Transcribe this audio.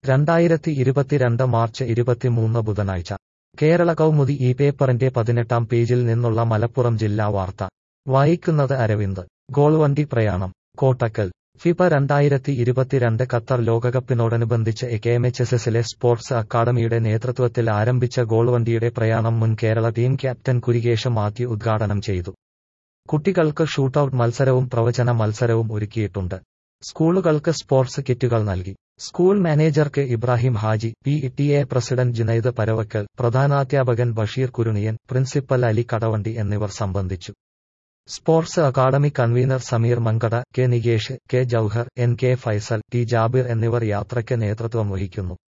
രണ്ടായിരത്തി ഇരുപത്തിരണ്ട് മാർച്ച് ഇരുപത്തിമൂന്ന് ബുധനാഴ്ച കേരള കൗമുദി ഈ പേപ്പറിന്റെ പതിനെട്ടാം പേജിൽ നിന്നുള്ള മലപ്പുറം ജില്ലാ വാർത്ത വായിക്കുന്നത് അരവിന്ദ് ഗോൾവണ്ടി പ്രയാണം കോട്ടക്കൽ ഫിഫ രണ്ടായിരത്തി ഇരുപത്തിരണ്ട് ഖത്തർ ലോകകപ്പിനോടനുബന്ധിച്ച് എകെഎംഎച്ച്എസ്എസിലെ സ്പോർട്സ് അക്കാദമിയുടെ നേതൃത്വത്തിൽ ആരംഭിച്ച ഗോൾവണ്ടിയുടെ പ്രയാണം മുൻ കേരള ടീം ക്യാപ്റ്റൻ കുരികേശ മാത്യു ഉദ്ഘാടനം ചെയ്തു കുട്ടികൾക്ക് ഷൂട്ടൌട്ട് മത്സരവും പ്രവചന മത്സരവും ഒരുക്കിയിട്ടുണ്ട് സ്കൂളുകൾക്ക് സ്പോർട്സ് കിറ്റുകൾ നൽകി school manager K Ibrahim Haji P T A president Junaid Paravakkal പ്രധാനാധ്യാപകൻ ബഷീർ കുരുണിയൻ പ്രിൻസിപ്പൽ അലി കടവണ്ടി എന്നിവർ സംബന്ധിച്ചു sports academy convener Sameer Mankada K Nikesh K Jouhar N K Faisal T Jabir എന്നിവർ യാത്രയ്ക്ക് നേതൃത്വം വഹിക്കുന്നു